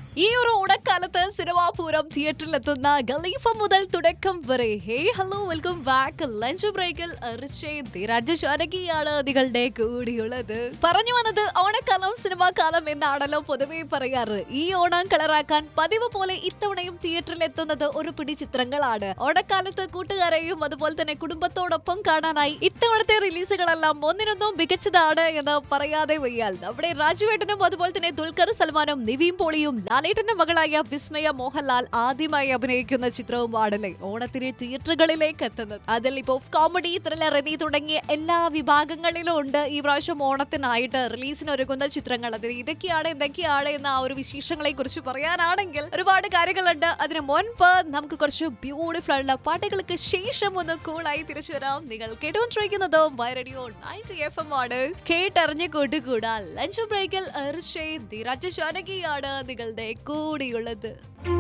ഈ ഒരു ഓണക്കാലത്ത് സിനിമാ പൂരം തിയേറ്ററിലെത്തുന്ന ഖലീഫ മുതൽ തുടക്കം വരെ hey hello welcome back lunch ബ്രേക്കിൽ രാജശാനകിയാണ് നിങ്ങളുടെ കൂടിയുള്ളത് പറഞ്ഞു വന്നത് ഓണക്കാലം സിനിമാ കാലം എന്നാണല്ലോ പൊതുവെ പറയാറ് ഈ ഓണം കളറാക്കാൻ പതിവ് പോലെ ഇത്തവണയും തിയേറ്ററിൽ എത്തുന്നത് ഒരു പിടി ചിത്രങ്ങളാണ് ഓണക്കാലത്ത് കൂട്ടുകാരെയും അതുപോലെ തന്നെ കുടുംബത്തോടൊപ്പം കാണാനായി ഇത്തവണത്തെ റിലീസുകളെല്ലാം ഒന്നിനൊന്നും മികച്ചതാണ് എന്ന് പറയാതെ വയ്യാൽ നമ്മുടെ രാജുവേട്ടനും അതുപോലെ തന്നെ ദുൽഖർ സൽമാനും നിവീം പോളിയും ലാലേട്ടന്റെ മകളായ വിസ്മയ മോഹൻലാൽ ആദ്യമായി അഭിനയിക്കുന്ന ചിത്രവുമാണല്ലേ ഓണത്തിന് തിയേറ്ററുകളിലേക്ക് എത്തുന്നത് അതിൽ ഇപ്പോ കോമഡി ത്രില്ലർ എന്നീ തുടങ്ങിയ എല്ലാ വിഭാഗങ്ങളിലും ഉണ്ട് ഈ പ്രാവശ്യം ഓണത്തിനായിട്ട് റിലീസിന് ഒരുങ്ങുന്ന ചിത്രങ്ങൾ അതിൽ ഇതൊക്കെയാണ് എന്തൊക്കെയാണ് എന്ന ആ ഒരു വിശേഷങ്ങളെ കുറിച്ച് പറയാനാണെങ്കിൽ ഒരുപാട് കാര്യങ്ങളുണ്ട് അതിന് മുൻപ് നമുക്ക് കുറച്ച് ബ്യൂട്ടിഫുൾ ആയിട്ടുള്ള പാട്ടുകൾക്ക് ശേഷം ഒന്ന് കൂളായി തിരിച്ചു വരാം നിങ്ങൾ കേട്ടുകൊണ്ടിരിക്കുന്നത് my radio ninety F M ആണ് കേട്ടറിഞ്ഞ് കൂട്ടുകൂടാ ലഞ്ച് ബ്രേക്കിൽ രാജശാനകിയാണ് നിങ്ങളുടെ കൂടിയുള്ളത്